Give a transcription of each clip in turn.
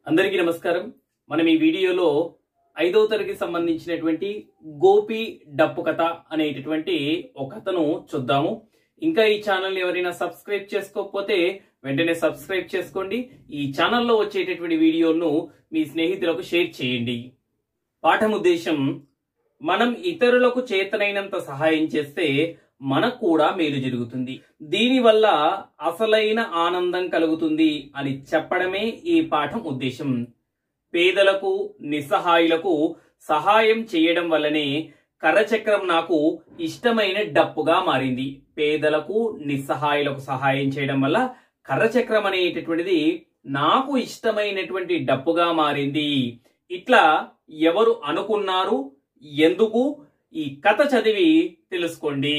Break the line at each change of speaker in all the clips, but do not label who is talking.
అందరికీ నమస్కారం మనం ఈ వీడియోలో ఐదవ తరగతి సంబంధించినటువంటి గోపి డప్పు కథ అనేటటువంటి ఒక కథను చూద్దాము ఇంకా ఈ ఛానల్ ఎవరైనా సబ్స్క్రైబ్ చేసుకోకపోతే వెంటనే సబ్స్క్రైబ్ చేసుకోండి ఈ ఛానల్లో వచ్చేటటువంటి వీడియోను మీ స్నేహితులకు షేర్ చేయండి పాఠం ఉద్దేశం మనం ఇతరులకు చేతనైనంత సహాయం చేస్తే మనకు కూడా మేలు జరుగుతుంది దీనివల్ల అసలైన ఆనందం కలుగుతుంది అని చెప్పడమే ఈ పాఠం ఉద్దేశం పేదలకు నిస్సహాయులకు సహాయం చేయడం వల్లనే కర్రచక్రం నాకు ఇష్టమైన డప్పుగా మారింది పేదలకు నిస్సహాయులకు సహాయం చేయడం వల్ల కర్రచక్రం అనేటటువంటిది నాకు ఇష్టమైనటువంటి డప్పుగా మారింది ఇట్లా ఎవరు అనుకున్నారు ఎందుకు ఈ కథ చదివి తెలుసుకోండి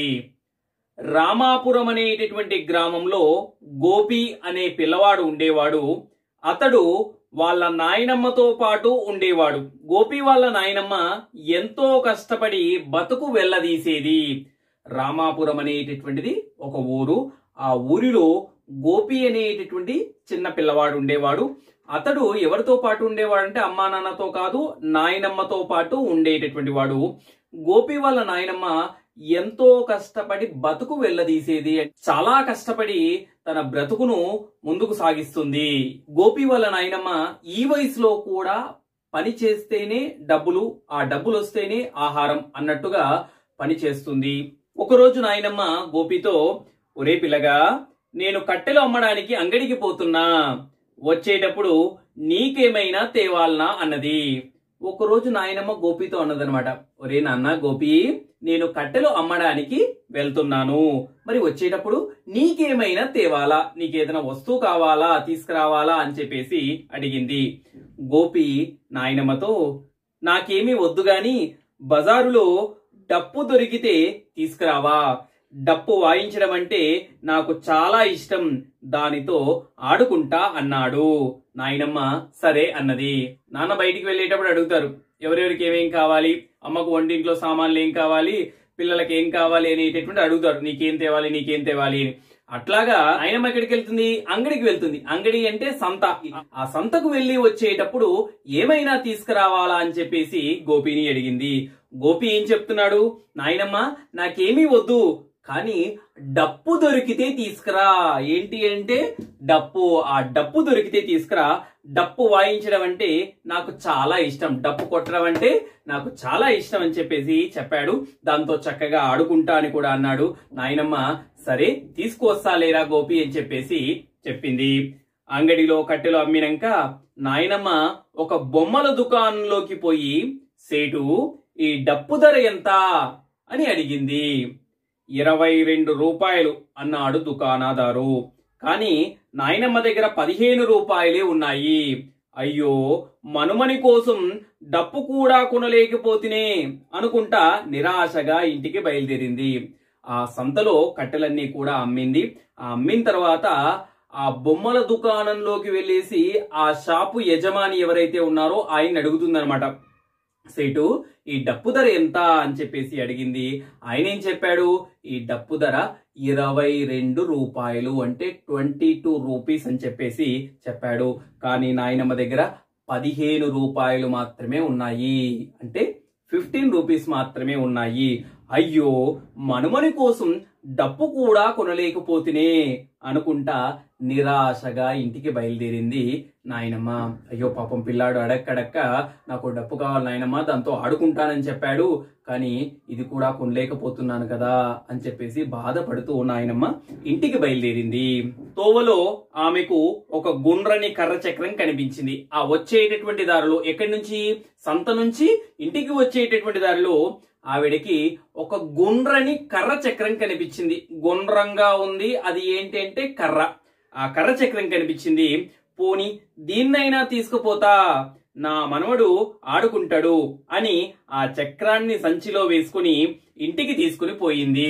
రామాపురం అనేటటువంటి గ్రామంలో గోపి అనే పిల్లవాడు ఉండేవాడు అతడు వాళ్ళ నాయనమ్మతో పాటు ఉండేవాడు గోపి వాళ్ళ నాయనమ్మ ఎంతో కష్టపడి బతుకు వెళ్ళదీసేది రామాపురం అనేటటువంటిది ఒక ఊరు ఆ ఊరిలో గోపి అనేటటువంటి చిన్న పిల్లవాడు ఉండేవాడు అతడు ఎవరితో పాటు ఉండేవాడు అంటే అమ్మా నాన్నతో కాదు నాయనమ్మతో పాటు ఉండేటటువంటి వాడు గోపి వాళ్ళ నాయనమ్మ ఎంతో కష్టపడి బతుకు వెళ్ళదీసేది చాలా కష్టపడి తన బ్రతుకును ముందుకు సాగిస్తుంది గోపి వాళ్ళ నాయనమ్మ ఈ వయసులో కూడా పని చేస్తేనే డబ్బులు ఆ డబ్బులు వస్తేనే ఆహారం అన్నట్టుగా పని చేస్తుంది ఒకరోజు నాయనమ్మ గోపితో ఒరే పిల్లగా నేను కట్టెలు అమ్మడానికి అంగడికి పోతున్నా వచ్చేటప్పుడు నీకేమైనా తేవాలనా అన్నది ఒకరోజు నాయనమ్మ గోపితో అన్నదనమాట ఒరే నాన్న గోపి నేను కట్టెలు అమ్మడానికి వెళ్తున్నాను మరి వచ్చేటప్పుడు నీకేమైనా తేవాలా నీకేదైనా వస్తువు కావాలా తీసుకురావాలా అని చెప్పేసి అడిగింది గోపి నాయనమ్మతో నాకేమీ వద్దు గాని బజారులో డప్పు దొరికితే తీసుకురావా డప్పు వాయించడం అంటే నాకు చాలా ఇష్టం దానితో ఆడుకుంటా అన్నాడు నాయనమ్మ సరే అన్నది నాన్న బయటికి వెళ్ళేటప్పుడు అడుగుతారు ఎవరెవరికి ఏమేం కావాలి అమ్మకు వంటింట్లో సామాన్లు ఏం కావాలి పిల్లలకి ఏం కావాలి అనేటటువంటి అడుగుతారు నీకేం తేవాలి నీకేం తేవాలి అని అట్లాగా ఆయనమ్మ ఎక్కడికి వెళ్తుంది అంగడికి వెళ్తుంది అంగడి అంటే సంత ఆ సంతకు వెళ్లి వచ్చేటప్పుడు ఏమైనా తీసుకురావాలా అని చెప్పేసి గోపిని అడిగింది గోపి ఏం చెప్తున్నాడు నాయనమ్మ నాకేమీ వద్దు కానీ డప్పు దొరికితే తీసుకురా ఏంటి అంటే డప్పు ఆ డప్పు దొరికితే తీసుకురా డప్పు వాయించడం అంటే నాకు చాలా ఇష్టం డప్పు కొట్టడం అంటే నాకు చాలా ఇష్టం అని చెప్పేసి చెప్పాడు దాంతో చక్కగా ఆడుకుంటా అని కూడా అన్నాడు నాయనమ్మ సరే తీసుకువస్తా లేరా గోపి అని చెప్పేసి చెప్పింది అంగడిలో కట్టెలు అమ్మినాక నాయనమ్మ ఒక బొమ్మల దుకాణంలోకి పోయి సేటు ఈ డప్పు ధర ఎంత అని అడిగింది ఇరవై రెండు రూపాయలు అన్నాడు దుకాణదారు కానీ నాయనమ్మ దగ్గర పదిహేను రూపాయలే ఉన్నాయి అయ్యో మనుమని కోసం డప్పు కూడా కొనలేకపోతేనే అనుకుంటా నిరాశగా ఇంటికి బయలుదేరింది ఆ సంతలో కట్టెలన్నీ కూడా అమ్మింది ఆ అమ్మిన తర్వాత ఆ బొమ్మల దుకాణంలోకి వెళ్ళేసి ఆ షాపు యజమాని ఎవరైతే ఉన్నారో ఆయన అడుగుతుందనమాట సేటు ఈ డప్పు ధర ఎంత అని చెప్పేసి అడిగింది ఆయన ఏం చెప్పాడు ఈ డప్పు ధర ఇరవై రెండు రూపాయలు అంటే ట్వంటీ టూ రూపీస్ అని చెప్పేసి చెప్పాడు కానీ నాయనమ్మ దగ్గర పదిహేను రూపాయలు మాత్రమే ఉన్నాయి అంటే ఫిఫ్టీన్ రూపీస్ మాత్రమే ఉన్నాయి అయ్యో మనుమని కోసం డప్పు కూడా కొనలేకపోతేనే అనుకుంటా నిరాశగా ఇంటికి బయలుదేరింది నాయనమ్మ అయ్యో పాపం పిల్లాడు అడక్కడక్క నాకు డప్పు కావాలి నాయనమ్మ దాంతో ఆడుకుంటానని చెప్పాడు కానీ ఇది కూడా కొనలేకపోతున్నాను కదా అని చెప్పేసి బాధపడుతూ నాయనమ్మ ఇంటికి బయలుదేరింది తోవలో ఆమెకు ఒక గుండ్రని కర్ర చక్రం కనిపించింది ఆ వచ్చేటటువంటి దారిలో ఎక్కడి నుంచి సంత నుంచి ఇంటికి వచ్చేటటువంటి దారిలో ఆవిడకి ఒక గుండ్రని కర్ర చక్రం కనిపించింది గుండ్రంగా ఉంది అది ఏంటి అంటే కర్ర ఆ కర్ర చక్రం కనిపించింది పోని దీన్నైనా తీసుకుపోతా నా మనవడు ఆడుకుంటాడు అని ఆ చక్రాన్ని సంచిలో వేసుకుని ఇంటికి తీసుకుని పోయింది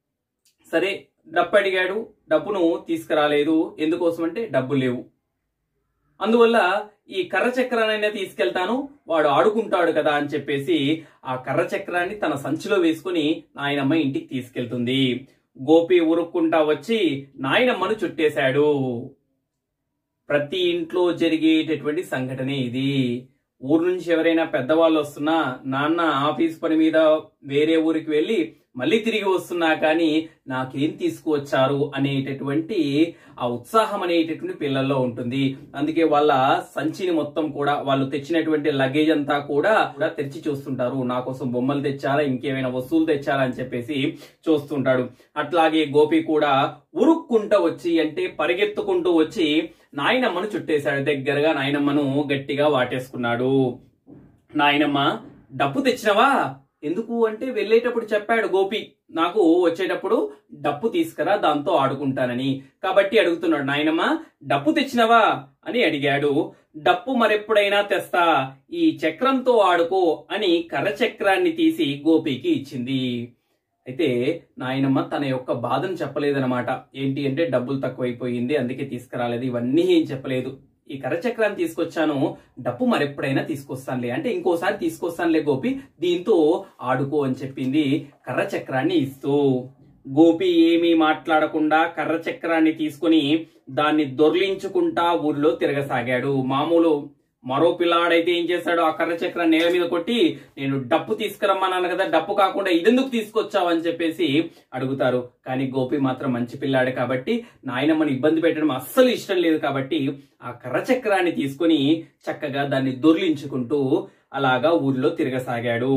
సరే డప్పు అడిగాడు డబ్బును తీసుకురాలేదు ఎందుకోసం అంటే డబ్బు లేవు అందువల్ల ఈ కర్ర చక్రాన్నైనా తీసుకెళ్తాను వాడు ఆడుకుంటాడు కదా అని చెప్పేసి ఆ కర్ర చక్రాన్ని తన సంచిలో వేసుకుని నాయనమ్మ ఇంటికి తీసుకెళ్తుంది గోపి ఉరుక్కుంటా వచ్చి నాయనమ్మను చుట్టేశాడు ప్రతి ఇంట్లో జరిగేటటువంటి సంఘటనే ఇది ఊరు నుంచి ఎవరైనా పెద్దవాళ్ళు వస్తున్నా నాన్న ఆఫీస్ పని మీద వేరే ఊరికి వెళ్ళి మళ్ళీ తిరిగి వస్తున్నా కానీ నాకేం తీసుకువచ్చారు అనేటటువంటి ఆ ఉత్సాహం అనేటటువంటి పిల్లల్లో ఉంటుంది అందుకే వాళ్ళ సంచిని మొత్తం కూడా వాళ్ళు తెచ్చినటువంటి లగేజ్ అంతా కూడా కూడా తెరిచి చూస్తుంటారు నా కోసం బొమ్మలు తెచ్చారా ఇంకేమైనా వస్తువులు తెచ్చారా అని చెప్పేసి చూస్తుంటాడు అట్లాగే గోపి కూడా ఉరుక్కుంటూ వచ్చి అంటే పరిగెత్తుకుంటూ వచ్చి నాయనమ్మను చుట్టేశాడు దగ్గరగా నాయనమ్మను గట్టిగా వాటేసుకున్నాడు నాయనమ్మ డబ్బు తెచ్చినవా ఎందుకు అంటే వెళ్ళేటప్పుడు చెప్పాడు గోపి నాకు వచ్చేటప్పుడు డప్పు తీసుకురా దాంతో ఆడుకుంటానని కాబట్టి అడుగుతున్నాడు నాయనమ్మ డప్పు తెచ్చినవా అని అడిగాడు డప్పు మరెప్పుడైనా తెస్తా ఈ చక్రంతో ఆడుకో అని కర్ర చక్రాన్ని తీసి గోపికి ఇచ్చింది అయితే నాయనమ్మ తన యొక్క బాధను చెప్పలేదన్నమాట ఏంటి అంటే డబ్బులు తక్కువైపోయింది అందుకే తీసుకురాలేదు ఇవన్నీ ఏం చెప్పలేదు ఈ కరచక్రాన్ని తీసుకొచ్చాను డప్పు మరెప్పుడైనా తీసుకొస్తానులే అంటే ఇంకోసారి తీసుకొస్తానులే గోపి దీంతో ఆడుకో అని చెప్పింది కర్ర చక్రాన్ని ఇస్తూ గోపి ఏమీ మాట్లాడకుండా కర్ర చక్రాన్ని తీసుకుని దాన్ని దొర్లించుకుంటా ఊర్లో తిరగసాగాడు మామూలు మరో పిల్లాడైతే ఏం చేశాడు ఆ కర్ర చక్రాన్ని నేల మీద కొట్టి నేను డప్పు తీసుకురమ్మన్నాను కదా డప్పు కాకుండా ఇదెందుకు తీసుకొచ్చావు అని చెప్పేసి అడుగుతారు కానీ గోపి మాత్రం మంచి పిల్లాడు కాబట్టి నాయనమ్మని ఇబ్బంది పెట్టడం అస్సలు ఇష్టం లేదు కాబట్టి ఆ కర్ర చక్రాన్ని తీసుకుని చక్కగా దాన్ని దొర్లించుకుంటూ అలాగా ఊర్లో తిరగసాగాడు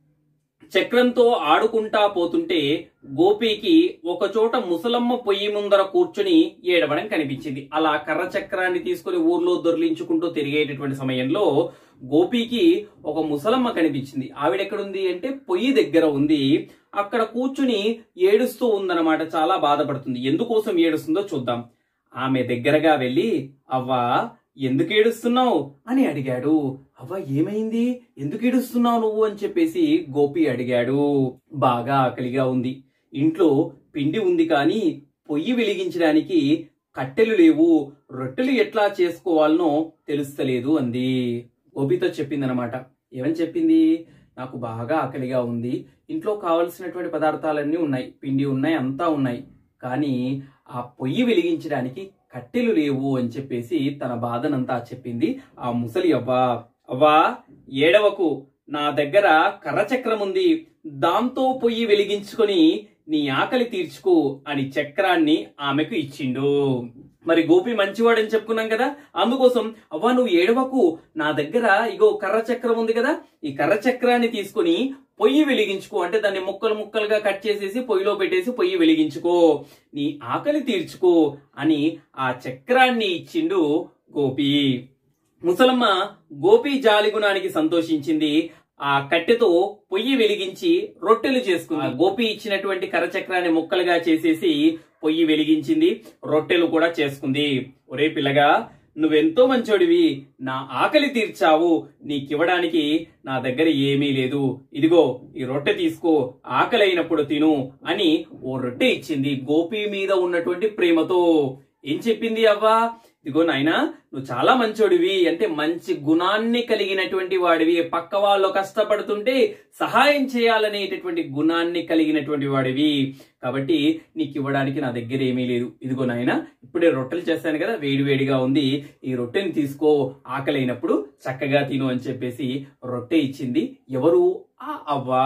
చక్రంతో ఆడుకుంటా పోతుంటే గోపికి ఒక చోట ముసలమ్మ పొయ్యి ముందర కూర్చుని ఏడవడం కనిపించింది అలా కర్ర చక్రాన్ని తీసుకుని ఊర్లో దొర్లించుకుంటూ తిరిగేటటువంటి సమయంలో గోపికి ఒక ముసలమ్మ కనిపించింది ఆవిడ ఎక్కడుంది అంటే పొయ్యి దగ్గర ఉంది అక్కడ కూర్చుని ఏడుస్తూ ఉందన్నమాట చాలా బాధపడుతుంది ఎందుకోసం ఏడుస్తుందో చూద్దాం ఆమె దగ్గరగా వెళ్ళి అవ్వా ఎందుకు ఏడుస్తున్నావు అని అడిగాడు అవ్వ ఏమైంది ఎందుకు ఏడుస్తున్నావు నువ్వు అని చెప్పేసి గోపి అడిగాడు బాగా ఆకలిగా ఉంది ఇంట్లో పిండి ఉంది కానీ పొయ్యి వెలిగించడానికి కట్టెలు లేవు రొట్టెలు ఎట్లా చేసుకోవాలనో తెలుస్తలేదు అంది గోపితో చెప్పిందనమాట ఏమని చెప్పింది నాకు బాగా ఆకలిగా ఉంది ఇంట్లో కావలసినటువంటి పదార్థాలన్నీ ఉన్నాయి పిండి ఉన్నాయి అంతా ఉన్నాయి కానీ ఆ పొయ్యి వెలిగించడానికి కట్టెలు లేవు అని చెప్పేసి తన బాధనంతా చెప్పింది ఆ ముసలి అవ్వా అవ్వా ఏడవకు నా దగ్గర కర్ర చక్రం ఉంది దాంతో పొయ్యి వెలిగించుకొని నీ ఆకలి తీర్చుకో అని చక్రాన్ని ఆమెకు ఇచ్చిండు మరి గోపి మంచివాడని చెప్పుకున్నాం కదా అందుకోసం అవ్వ నువ్వు ఏడవకు నా దగ్గర ఇగో కర్ర చక్రం ఉంది కదా ఈ కర్ర చక్రాన్ని తీసుకొని పొయ్యి వెలిగించుకో అంటే దాన్ని ముక్కలు ముక్కలుగా కట్ చేసేసి పొయ్యిలో పెట్టేసి పొయ్యి వెలిగించుకో నీ ఆకలి తీర్చుకో అని ఆ చక్రాన్ని ఇచ్చిండు గోపి ముసలమ్మ గోపి జాలిగుణానికి సంతోషించింది ఆ కట్టెతో పొయ్యి వెలిగించి రొట్టెలు చేసుకుంది ఆ గోపి ఇచ్చినటువంటి కరచక్రాన్ని ముక్కలుగా చేసేసి పొయ్యి వెలిగించింది రొట్టెలు కూడా చేసుకుంది ఒరే పిల్లగా నువ్వెంతో మంచోడివి నా ఆకలి తీర్చావు నీకివ్వడానికి నా దగ్గర ఏమీ లేదు ఇదిగో ఈ రొట్టె తీసుకో ఆకలి అయినప్పుడు తిను అని ఓ రొట్టె ఇచ్చింది గోపి మీద ఉన్నటువంటి ప్రేమతో ఏం చెప్పింది అవ్వా ఇదిగో నాయనా నువ్వు చాలా మంచోడివి అంటే మంచి గుణాన్ని కలిగినటువంటి వాడివి పక్క వాళ్ళు కష్టపడుతుంటే సహాయం చేయాలనేటటువంటి గుణాన్ని కలిగినటువంటి వాడివి కాబట్టి నీకు ఇవ్వడానికి నా దగ్గర ఏమీ లేదు ఇదిగో నాయన ఇప్పుడే రొట్టెలు చేస్తాను కదా వేడి వేడిగా ఉంది ఈ రొట్టెని తీసుకో ఆకలి అయినప్పుడు చక్కగా తిను అని చెప్పేసి రొట్టె ఇచ్చింది ఎవరు ఆ అవ్వా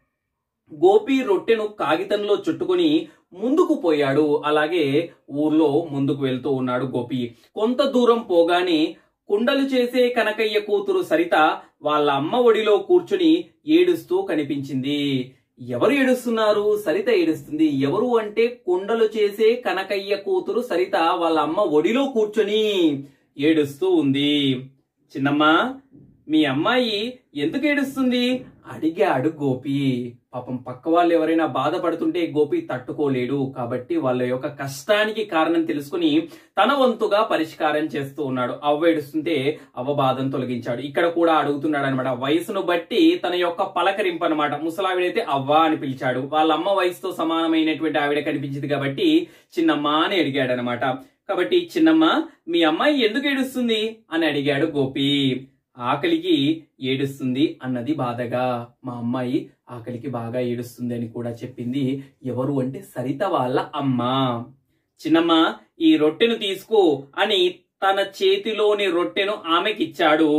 గోపి రొట్టెను కాగితంలో చుట్టుకొని ముందుకు పోయాడు అలాగే ఊర్లో ముందుకు వెళ్తూ ఉన్నాడు గోపి కొంత దూరం పోగానే కుండలు చేసే కనకయ్య కూతురు సరిత వాళ్ళ అమ్మ ఒడిలో కూర్చుని ఏడుస్తూ కనిపించింది ఎవరు ఏడుస్తున్నారు సరిత ఏడుస్తుంది ఎవరు అంటే కుండలు చేసే కనకయ్య కూతురు సరిత వాళ్ళ అమ్మ ఒడిలో కూర్చొని ఏడుస్తూ ఉంది చిన్నమ్మా మీ అమ్మాయి ఎందుకు ఏడుస్తుంది అడిగాడు గోపి పాపం పక్క వాళ్ళు ఎవరైనా బాధపడుతుంటే గోపి తట్టుకోలేడు కాబట్టి వాళ్ళ యొక్క కష్టానికి కారణం తెలుసుకుని తన వంతుగా పరిష్కారం చేస్తూ ఉన్నాడు అవ్వ ఏడుస్తుంటే అవ్వ బాధను తొలగించాడు ఇక్కడ కూడా అడుగుతున్నాడు అనమాట వయసును బట్టి తన యొక్క పలకరింపు అనమాట ముసలావిడైతే అవ్వ అని పిలిచాడు వాళ్ళ అమ్మ వయసుతో సమానమైనటువంటి ఆవిడ కనిపించింది కాబట్టి చిన్నమ్మ అని అడిగాడు అనమాట కాబట్టి చిన్నమ్మ మీ అమ్మాయి ఎందుకు ఏడుస్తుంది అని అడిగాడు గోపి ఆకలికి ఏడుస్తుంది అన్నది బాధగా మా అమ్మాయి ఆకలికి బాగా ఏడుస్తుంది అని కూడా చెప్పింది ఎవరు అంటే సరిత వాళ్ళ అమ్మ చిన్నమ్మ ఈ రొట్టెను తీసుకో అని తన చేతిలోని రొట్టెను ఆమెకిచ్చాడు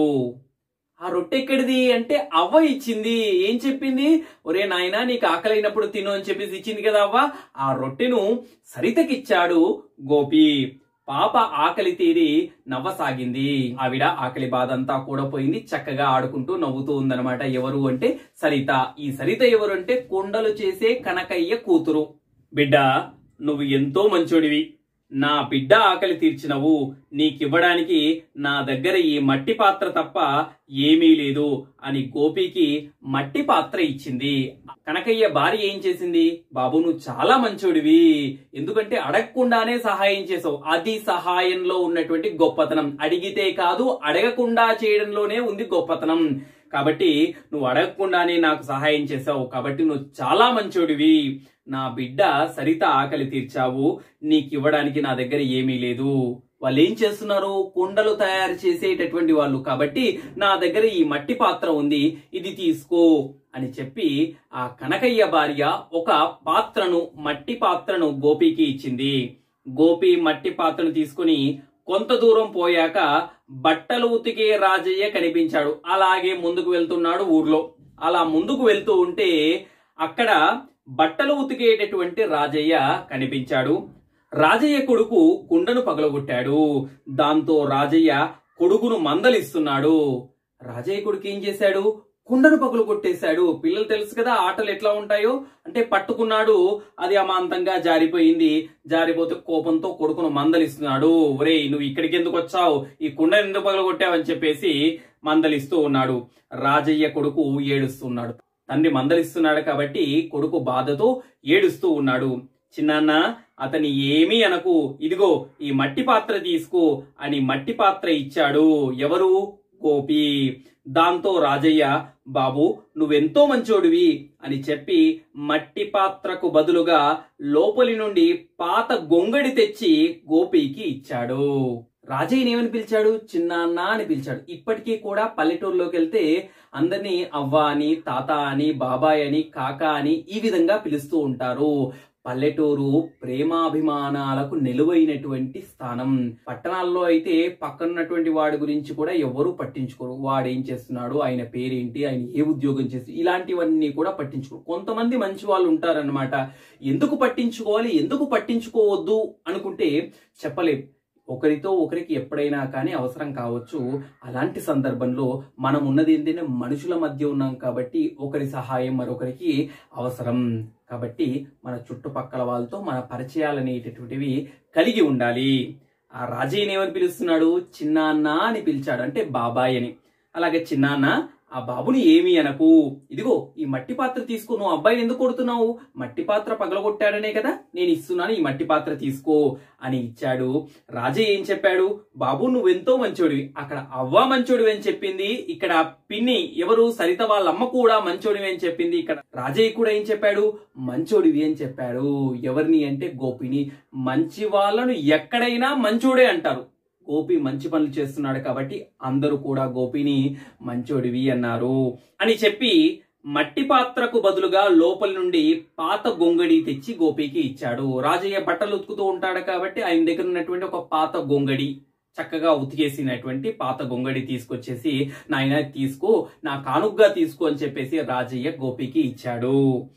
ఆ రొట్టె ఎక్కడిది అంటే అవ్వ ఇచ్చింది ఏం చెప్పింది ఒరే నాయనా నీకు ఆకలి అయినప్పుడు తిను అని చెప్పేసి ఇచ్చింది కదా అవ్వ ఆ రొట్టెను సరితకిచ్చాడు గోపి పాప ఆకలి తీరి నవ్వసాగింది ఆవిడ ఆకలి బాధ అంతా కూడా పోయింది చక్కగా ఆడుకుంటూ నవ్వుతూ ఉందన్నమాట ఎవరు అంటే సరిత ఈ సరిత ఎవరు అంటే కొండలు చేసే కనకయ్య కూతురు బిడ్డ నువ్వు ఎంతో మంచోడివి నా బిడ్డ ఆకలి తీర్చినవు నీకివ్వడానికి నా దగ్గర ఈ మట్టి పాత్ర తప్ప ఏమీ లేదు అని గోపికి మట్టి పాత్ర ఇచ్చింది కనకయ్య భార్య ఏం చేసింది బాబు నువ్వు చాలా మంచోడివి ఎందుకంటే అడగకుండానే సహాయం చేసావు అది సహాయంలో ఉన్నటువంటి గొప్పతనం అడిగితే కాదు అడగకుండా చేయడంలోనే ఉంది గొప్పతనం కాబట్టి నువ్వు అడగకుండానే నాకు సహాయం చేసావు కాబట్టి నువ్వు చాలా మంచోడివి నా బిడ్డ సరిత ఆకలి తీర్చావు నీకు ఇవ్వడానికి నా దగ్గర ఏమీ లేదు వాళ్ళు ఏం చేస్తున్నారు కుండలు తయారు చేసేటటువంటి వాళ్ళు కాబట్టి నా దగ్గర ఈ మట్టి పాత్ర ఉంది ఇది తీసుకో అని చెప్పి ఆ కనకయ్య భార్య ఒక పాత్రను మట్టి పాత్రను గోపికి ఇచ్చింది గోపి మట్టి పాత్రను తీసుకుని కొంత దూరం పోయాక బట్టలు ఉతికే రాజయ్య కనిపించాడు అలాగే ముందుకు వెళ్తున్నాడు ఊర్లో అలా ముందుకు వెళ్తూ ఉంటే అక్కడ బట్టలు ఉతికేటటువంటి రాజయ్య కనిపించాడు రాజయ్య కొడుకు కుండను పగలగొట్టాడు దాంతో రాజయ్య కొడుకును మందలిస్తున్నాడు రాజయ్య కొడుకు ఏం చేశాడు కుండను పగులు కొట్టేశాడు పిల్లలు తెలుసు కదా ఆటలు ఎట్లా ఉంటాయో అంటే పట్టుకున్నాడు అది అమాంతంగా జారిపోయింది జారిపోతే కోపంతో కొడుకును మందలిస్తున్నాడు ఒరేయ్ నువ్వు ఇక్కడికి ఎందుకు వచ్చావు ఈ కుండను ఎందుకు పగలు కొట్టావని చెప్పేసి మందలిస్తూ ఉన్నాడు రాజయ్య కొడుకు ఏడుస్తున్నాడు తండ్రి మందలిస్తున్నాడు కాబట్టి కొడుకు బాధతో ఏడుస్తూ ఉన్నాడు చిన్నాన్న అతని ఏమీ అనకు ఇదిగో ఈ మట్టి పాత్ర తీసుకో అని మట్టి పాత్ర ఇచ్చాడు ఎవరు గోపి దాంతో రాజయ్య బాబు నువ్వెంతో మంచోడివి అని చెప్పి మట్టి పాత్రకు బదులుగా లోపలి నుండి పాత గొంగడి తెచ్చి గోపికి ఇచ్చాడు రాజయ్యని ఏమని పిలిచాడు చిన్నాన్న అని పిలిచాడు ఇప్పటికీ కూడా పల్లెటూరులోకి వెళ్తే అందరినీ అవ్వ అని తాత అని బాబాయ్ అని కాక అని ఈ విధంగా పిలుస్తూ ఉంటారు పల్లెటూరు ప్రేమాభిమానాలకు నిలువైనటువంటి స్థానం పట్టణాల్లో అయితే పక్కనున్నటువంటి వాడి గురించి కూడా ఎవరు పట్టించుకోరు వాడు ఏం చేస్తున్నాడు ఆయన పేరేంటి ఆయన ఏ ఉద్యోగం చేసి ఇలాంటివన్నీ కూడా పట్టించుకోరు కొంతమంది మంచి వాళ్ళు ఉంటారన్నమాట ఎందుకు పట్టించుకోవాలి ఎందుకు పట్టించుకోవద్దు అనుకుంటే చెప్పలేం ఒకరితో ఒకరికి ఎప్పుడైనా కానీ అవసరం కావచ్చు అలాంటి సందర్భంలో మనం ఉన్నది ఏంటంటే మనుషుల మధ్య ఉన్నాం కాబట్టి ఒకరి సహాయం మరొకరికి అవసరం కాబట్టి మన చుట్టుపక్కల వాళ్ళతో మన పరిచయాలు అనేటటువంటివి కలిగి ఉండాలి ఆ రాజయ్యని ఏమని పిలుస్తున్నాడు చిన్నాన్న అని పిలిచాడు అంటే బాబాయ్ అని అలాగే చిన్నాన్న ఆ బాబుని ఏమి అనకు ఇదిగో ఈ మట్టి పాత్ర తీసుకో నువ్వు అబ్బాయిని ఎందుకు కొడుతున్నావు మట్టి పాత్ర పగలగొట్టాడనే కదా నేను ఇస్తున్నాను ఈ మట్టి పాత్ర తీసుకో అని ఇచ్చాడు రాజయ్య ఏం చెప్పాడు బాబు నువ్వెంతో మంచోడివి అక్కడ అవ్వ మంచోడివి అని చెప్పింది ఇక్కడ పిన్ని ఎవరు సరిత వాళ్ళ అమ్మ కూడా మంచోడివి అని చెప్పింది ఇక్కడ రాజయ్య కూడా ఏం చెప్పాడు మంచోడివి అని చెప్పాడు ఎవరిని అంటే గోపిని మంచి వాళ్ళను ఎక్కడైనా మంచోడే అంటారు గోపి మంచి పనులు చేస్తున్నాడు కాబట్టి అందరూ కూడా గోపిని మంచోడివి అన్నారు అని చెప్పి మట్టి పాత్రకు బదులుగా లోపలి నుండి పాత గొంగడి తెచ్చి గోపికి ఇచ్చాడు రాజయ్య బట్టలు ఉతుకుతూ ఉంటాడు కాబట్టి ఆయన దగ్గర ఉన్నటువంటి ఒక పాత గొంగడి చక్కగా ఉతికేసినటువంటి పాత గొంగడి తీసుకొచ్చేసి నాయన తీసుకో నా కానుగ్గా తీసుకో అని చెప్పేసి రాజయ్య గోపికి ఇచ్చాడు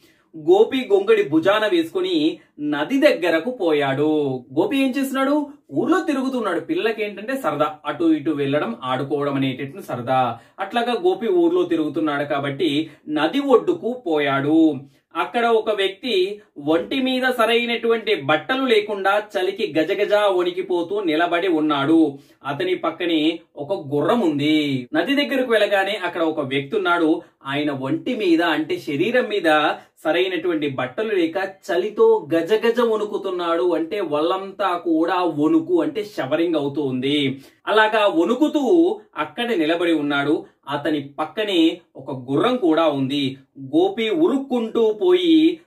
గోపి గొంగడి భుజాన వేసుకుని నది దగ్గరకు పోయాడు గోపి ఏం చేస్తున్నాడు ఊర్లో తిరుగుతున్నాడు పిల్లలకి ఏంటంటే సరదా అటు ఇటు వెళ్ళడం ఆడుకోవడం అనేటటువంటి సరదా అట్లాగా గోపి ఊర్లో తిరుగుతున్నాడు కాబట్టి నది ఒడ్డుకు పోయాడు అక్కడ ఒక వ్యక్తి ఒంటి మీద సరైనటువంటి బట్టలు లేకుండా చలికి గజగజ వణికిపోతూ నిలబడి ఉన్నాడు అతని పక్కనే ఒక గుర్రం ఉంది నది దగ్గరకు వెళ్ళగానే అక్కడ ఒక వ్యక్తి ఉన్నాడు ఆయన ఒంటి మీద అంటే శరీరం మీద సరైనటువంటి బట్టలు లేక చలితో గజగజ వణుకుతున్నాడు అంటే వాళ్ళంతా కూడా వణుకు అంటే షవరింగ్ అవుతూ ఉంది అలాగా వణుకుతూ అక్కడ నిలబడి ఉన్నాడు అతని పక్కనే ఒక గుర్రం కూడా ఉంది గోపి ఉరుక్కుంటూ పోయి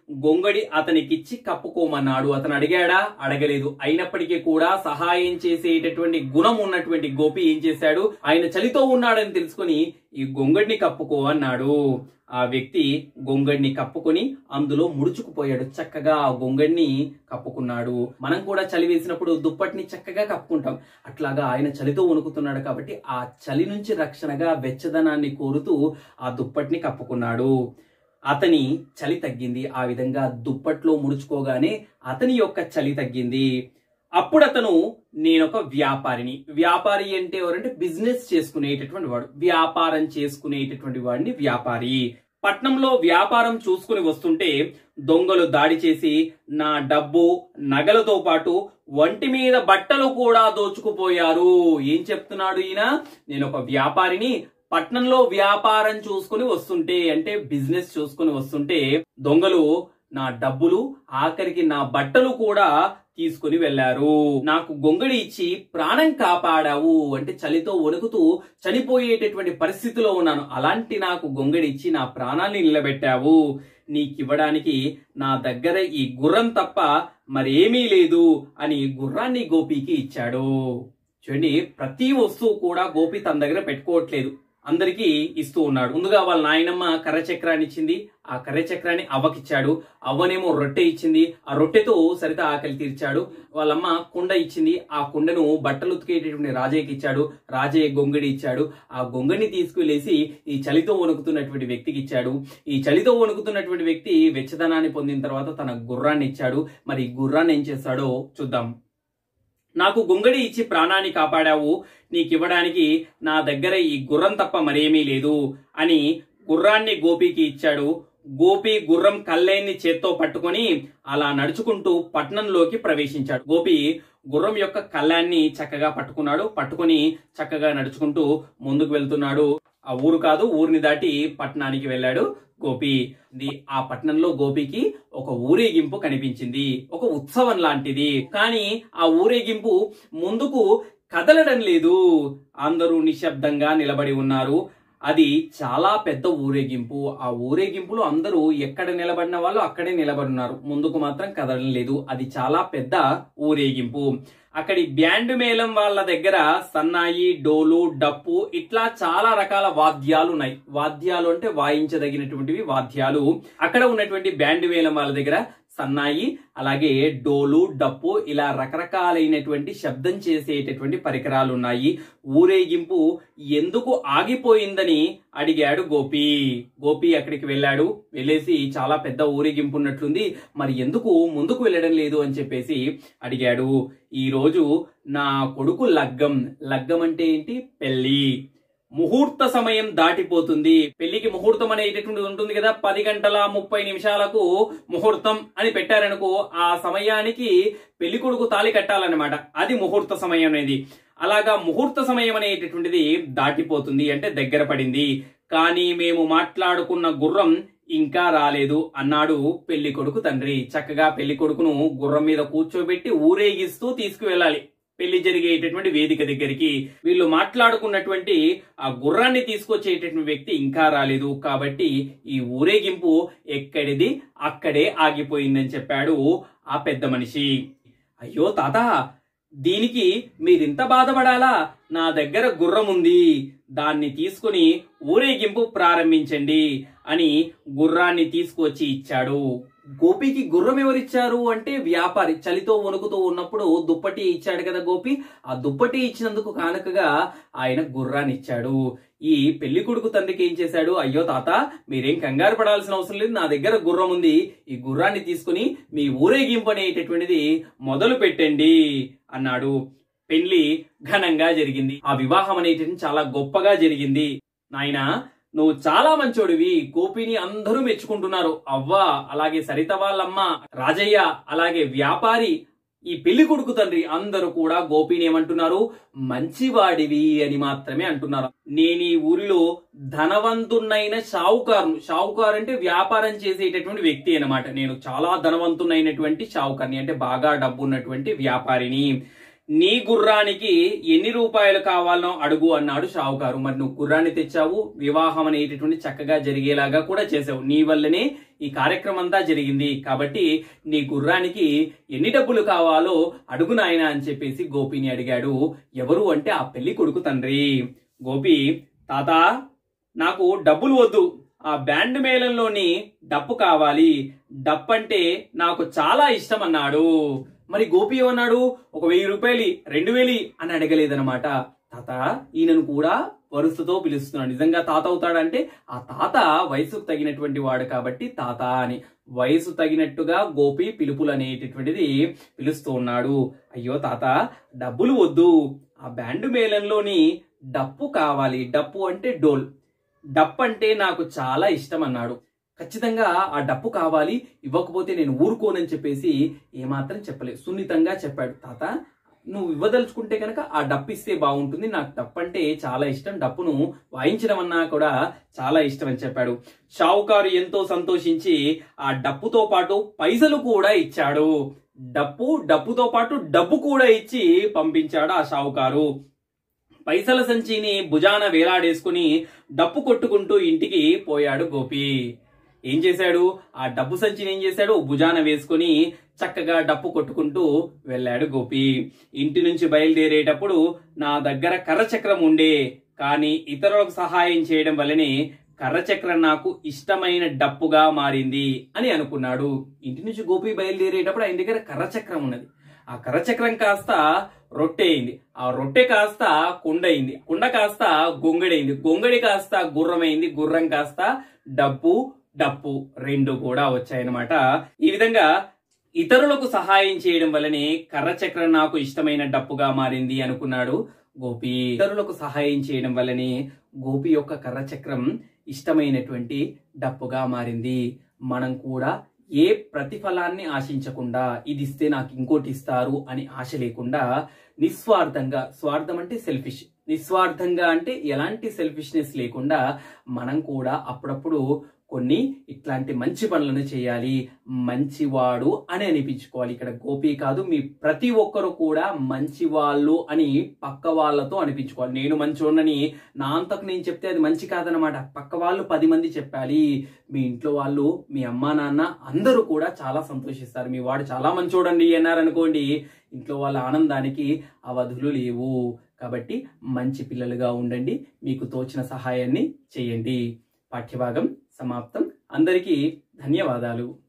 గొంగడి అతనికిచ్చి కప్పుకోమన్నాడు అతను అడిగాడా అడగలేదు అయినప్పటికీ కూడా సహాయం చేసేటటువంటి గుణం ఉన్నటువంటి గోపి ఏం చేశాడు ఆయన చలితో ఉన్నాడని తెలుసుకొని ఈ గొంగడిని కప్పుకో అన్నాడు ఆ వ్యక్తి గొంగడిని కప్పుకొని అందులో ముడుచుకుపోయాడు చక్కగా ఆ గొంగడిని కప్పుకున్నాడు మనం కూడా చలి వేసినప్పుడు దుప్పటిని చక్కగా కప్పుకుంటాం అట్లాగా ఆయన చలితో వణుకుతున్నాడు కాబట్టి ఆ చలి నుంచి రక్షణగా వెచ్చదనాన్ని కోరుతూ ఆ దుప్పటిని కప్పుకున్నాడు అతని చలి తగ్గింది ఆ విధంగా దుప్పట్లో ముడుచుకోగానే అతని యొక్క చలి తగ్గింది అప్పుడు అతను నేనొక వ్యాపారిని వ్యాపారి అంటే ఎవరంటే బిజినెస్ చేసుకునేటటువంటి వాడు వ్యాపారం చేసుకునేటటువంటి వాడిని వ్యాపారి పట్నంలో వ్యాపారం చూసుకుని వస్తుంటే దొంగలు దాడి చేసి నా డబ్బు నగలతో పాటు ఒంటి మీద బట్టలు కూడా దోచుకుపోయారు ఏం చెప్తున్నాడు ఈయన నేను ఒక వ్యాపారిని పట్నంలో వ్యాపారం చూసుకుని వస్తుంటే అంటే బిజినెస్ చూసుకుని వస్తుంటే దొంగలు నా డబ్బులు ఆఖరికి నా బట్టలు కూడా తీసుకుని వెళ్లారు నాకు గొంగడి ఇచ్చి ప్రాణం కాపాడావు అంటే చలితో వణుకుతూ చనిపోయేటటువంటి పరిస్థితిలో ఉన్నాను అలాంటి నాకు గొంగడి ఇచ్చి నా ప్రాణాన్ని నిలబెట్టావు నీకివ్వడానికి నా దగ్గర ఈ గుర్రం తప్ప మరేమీ లేదు అని గుర్రాన్ని గోపికి ఇచ్చాడు చూడండి ప్రతి వస్తువు కూడా గోపి తన దగ్గర పెట్టుకోవట్లేదు అందరికీ ఇస్తూ ఉన్నాడు ముందుగా వాళ్ళ నాయనమ్మ కర్ర చక్రాన్ని ఇచ్చింది ఆ కర్ర చక్రాన్ని అవ్వకిచ్చాడు అవ్వనేమో రొట్టె ఇచ్చింది ఆ రొట్టెతో సరిత ఆకలి తీర్చాడు వాళ్ళమ్మ కుండ ఇచ్చింది ఆ కుండను బట్టలు ఉతికేటటువంటి రాజయ్యకి ఇచ్చాడు రాజయ్య గొంగడి ఇచ్చాడు ఆ గొంగడిని తీసుకువెళ్ళేసి ఈ చలితో వణుకుతున్నటువంటి వ్యక్తికి ఇచ్చాడు ఈ చలితో వణుకుతున్నటువంటి వ్యక్తి వెచ్చదనాన్ని పొందిన తర్వాత తన గుర్రాన్ని ఇచ్చాడు మరి ఈ గుర్రాన్ని ఏం చేస్తాడో చూద్దాం నాకు గొంగడి ఇచ్చి ప్రాణాన్ని కాపాడావు నీకివ్వడానికి నా దగ్గర ఈ గుర్రం తప్ప మరేమీ లేదు అని గుర్రాన్ని గోపికి ఇచ్చాడు గోపి గుర్రం కల్లేన్ని చేత్తో పట్టుకొని అలా నడుచుకుంటూ పట్నంలోకి ప్రవేశించాడు గోపి గుర్రం యొక్క కళ్ళాన్ని చక్కగా పట్టుకున్నాడు పట్టుకొని చక్కగా నడుచుకుంటూ ముందుకు వెళ్తున్నాడు ఆ ఊరు కాదు ఊరిని దాటి పట్టణానికి వెళ్ళాడు గోపి ది ఆ పట్టణంలో గోపికి ఒక ఊరేగింపు కనిపించింది ఒక ఉత్సవం లాంటిది కానీ ఆ ఊరేగింపు ముందుకు కదలడం లేదు అందరూ నిశ్శబ్దంగా నిలబడి ఉన్నారు అది చాలా పెద్ద ఊరేగింపు ఆ ఊరేగింపులో అందరూ ఎక్కడ నిలబడిన వాళ్ళు అక్కడే నిలబడి ఉన్నారు ముందుకు మాత్రం కదలడం లేదు అది చాలా పెద్ద ఊరేగింపు అక్కడి బ్యాండ్ మేళం వాళ్ళ దగ్గర సన్నాయి డోలు డప్పు ఇట్లా చాలా రకాల వాద్యాలు ఉన్నాయి వాద్యాలు అంటే వాయించదగినటువంటివి వాద్యాలు అక్కడ ఉన్నటువంటి బ్యాండ్ మేళం వాళ్ళ దగ్గర సన్నాయి అలాగే డోలు డప్పు ఇలా రకరకాలైనటువంటి శబ్దం చేసేటటువంటి పరికరాలు ఉన్నాయి ఊరేగింపు ఎందుకు ఆగిపోయిందని అడిగాడు గోపి గోపి అక్కడికి వెళ్ళాడు వెళ్ళేసి చాలా పెద్ద ఊరేగింపు ఉన్నట్లుంది మరి ఎందుకు ముందుకు వెళ్ళడం లేదు అని చెప్పేసి అడిగాడు ఈ రోజు నా కొడుకు లగ్గం లగ్గం అంటే ఏంటి పెళ్లి ముహూర్త సమయం దాటిపోతుంది పెళ్లికి ముహూర్తం అనేటటువంటిది ఉంటుంది కదా పది గంటల ముప్పై నిమిషాలకు ముహూర్తం అని పెట్టారనుకో ఆ సమయానికి పెళ్లి కొడుకు తాళి కట్టాలన్నమాట అది ముహూర్త సమయం అనేది అలాగా ముహూర్త సమయం అనేటటువంటిది దాటిపోతుంది అంటే దగ్గర పడింది కానీ మేము మాట్లాడుకున్న గుర్రం ఇంకా రాలేదు అన్నాడు పెళ్లి కొడుకు తండ్రి చక్కగా పెళ్లి కొడుకును గుర్రం మీద కూర్చోబెట్టి ఊరేగిస్తూ తీసుకువెళ్ళాలి పెళ్లి జరిగేటటువంటి వేదిక దగ్గరికి వీళ్ళు మాట్లాడుకున్నటువంటి ఆ గుర్రాన్ని తీసుకొచ్చేటటువంటి వ్యక్తి ఇంకా రాలేదు కాబట్టి ఈ ఊరేగింపు ఎక్కడిది అక్కడే ఆగిపోయిందని చెప్పాడు ఆ పెద్ద మనిషి అయ్యో తాత దీనికి మీరింత బాధపడాలా నా దగ్గర గుర్రం ఉంది దాన్ని తీసుకుని ఊరేగింపు ప్రారంభించండి అని గుర్రాన్ని తీసుకొచ్చి ఇచ్చాడు గోపికి గుర్రం ఎవరిచ్చారు అంటే వ్యాపారి చలితో వణుకుతూ ఉన్నప్పుడు దుప్పటి ఇచ్చాడు కదా గోపి ఆ దుప్పటి ఇచ్చినందుకు కానుకగా ఆయన గుర్రాన్ని ఇచ్చాడు ఈ పెళ్లి కొడుకు తండ్రికి ఏం చేశాడు అయ్యో తాత మీరేం కంగారు పడాల్సిన అవసరం లేదు నా దగ్గర గుర్రం ఉంది ఈ గుర్రాన్ని తీసుకుని మీ ఊరేగింపు అనేటటువంటిది మొదలు పెట్టండి అన్నాడు పెళ్లి ఘనంగా జరిగింది ఆ వివాహం అనేటువంటి చాలా గొప్పగా జరిగింది నాయనా నువ్వు చాలా మంచోడివి గోపిని అందరూ మెచ్చుకుంటున్నారు అవ్వ అలాగే సరిత వాళ్ళమ్మ రాజయ్య అలాగే వ్యాపారి ఈ పెళ్లి కొడుకు తండ్రి అందరూ కూడా గోపిని ఏమంటున్నారు మంచివాడివి అని మాత్రమే అంటున్నారు నేను ఈ ఊరిలో ధనవంతున్నైన షావుకారును షావుకారు అంటే వ్యాపారం చేసేటటువంటి వ్యక్తి అన్నమాట నేను చాలా ధనవంతున్నైనటువంటి షావుకారిని అంటే బాగా డబ్బు ఉన్నటువంటి వ్యాపారిని నీ గుర్రానికి ఎన్ని రూపాయలు కావాలనో అడుగు అన్నాడు షావుకారు మరి నువ్వు గుర్రాన్ని తెచ్చావు వివాహం అనేటటువంటి చక్కగా జరిగేలాగా కూడా చేసావు నీ వల్లనే ఈ కార్యక్రమం అంతా జరిగింది కాబట్టి నీ గుర్రానికి ఎన్ని డబ్బులు కావాలో అడుగు నాయన అని చెప్పేసి గోపిని అడిగాడు ఎవరు అంటే ఆ పెళ్లి కొడుకు తండ్రి గోపి తాత నాకు డబ్బులు వద్దు ఆ బ్యాండ్ మేళంలోని డప్పు కావాలి డప్పు అంటే నాకు చాలా ఇష్టం అన్నాడు మరి గోపి ఏమన్నాడు ఒక వెయ్యి రూపాయలు రెండు వేలి అని అడగలేదన్నమాట తాత ఈయనను కూడా వరుసతో పిలుస్తున్నాడు నిజంగా తాత అవుతాడంటే ఆ తాత వయసుకు తగినటువంటి వాడు కాబట్టి తాత అని వయసు తగినట్టుగా గోపి పిలుపులు అనేటటువంటిది పిలుస్తూ ఉన్నాడు అయ్యో తాత డబ్బులు వద్దు ఆ బ్యాండ్ మేళంలోని డప్పు కావాలి డప్పు అంటే డోల్ డప్పు అంటే నాకు చాలా ఇష్టం అన్నాడు ఖచ్చితంగా ఆ డప్పు కావాలి ఇవ్వకపోతే నేను ఊరుకోనని చెప్పేసి ఏమాత్రం చెప్పలేదు సున్నితంగా చెప్పాడు తాత నువ్వు ఇవ్వదలుచుకుంటే కనుక ఆ డప్పు ఇస్తే బాగుంటుంది నాకు డప్పు అంటే చాలా ఇష్టం డప్పును వాయించడం అన్నా కూడా చాలా ఇష్టం అని చెప్పాడు షావుకారు ఎంతో సంతోషించి ఆ డప్పుతో పాటు పైసలు కూడా ఇచ్చాడు డప్పు డప్పుతో పాటు డబ్బు కూడా ఇచ్చి పంపించాడు ఆ షావుకారు పైసల సంచిని భుజాన వేలాడేసుకుని డప్పు కొట్టుకుంటూ ఇంటికి పోయాడు గోపి ఏం చేశాడు ఆ డబ్బు సంచిని ఏం చేశాడు భుజాన వేసుకుని చక్కగా డప్పు కొట్టుకుంటూ వెళ్ళాడు గోపి ఇంటి నుంచి బయలుదేరేటప్పుడు నా దగ్గర కర్రచక్రం ఉండే కానీ ఇతరులకు సహాయం చేయడం వల్లనే కర్రచక్రం నాకు ఇష్టమైన డప్పుగా మారింది అని అనుకున్నాడు ఇంటి నుంచి గోపి బయలుదేరేటప్పుడు ఆయన దగ్గర కర్రచక్రం ఉన్నది ఆ కర్రచక్రం కాస్త రొట్టె అయింది ఆ రొట్టె కాస్త కుండ అయింది కుండ కాస్త గొంగడైంది గొంగడి కాస్త గుర్రమైంది గుర్రం కాస్త డప్పు డప్పు రెండు కూడా వచ్చాయన్నమాట ఈ విధంగా ఇతరులకు సహాయం చేయడం వల్లనే కర్రచక్రం నాకు ఇష్టమైన డప్పుగా మారింది అనుకున్నాడు గోపి ఇతరులకు సహాయం చేయడం వల్లనే గోపి యొక్క కర్రచక్రం ఇష్టమైనటువంటి డప్పుగా మారింది మనం కూడా ఏ ప్రతిఫలాన్ని ఆశించకుండా ఇది ఇస్తే నాకు ఇంకోటి ఇస్తారు అని ఆశ లేకుండా నిస్వార్థంగా స్వార్థం అంటే సెల్ఫిష్ నిస్వార్థంగా అంటే ఎలాంటి సెల్ఫిష్నెస్ లేకుండా మనం కూడా అప్పుడప్పుడు కొన్ని ఇట్లాంటి మంచి పనులను చేయాలి మంచివాడు అని అనిపించుకోవాలి ఇక్కడ గోపి కాదు మీ ప్రతి ఒక్కరు కూడా మంచివాళ్ళు అని పక్క వాళ్ళతో అనిపించుకోవాలి నేను మంచోడని నా అంతకు నేను చెప్తే అది మంచి కాదనమాట పక్క వాళ్ళు పది మంది చెప్పాలి మీ ఇంట్లో వాళ్ళు మీ అమ్మా నాన్న అందరూ కూడా చాలా సంతోషిస్తారు మీ వాడు చాలా మంచోడండి అన్నారనుకోండి ఇంట్లో వాళ్ళ ఆనందానికి అవధులు లేవు కాబట్టి మంచి పిల్లలుగా ఉండండి మీకు తోచిన సహాయాన్ని చేయండి పాఠ్యభాగం సమాప్తం అందరికీ ధన్యవాదాలు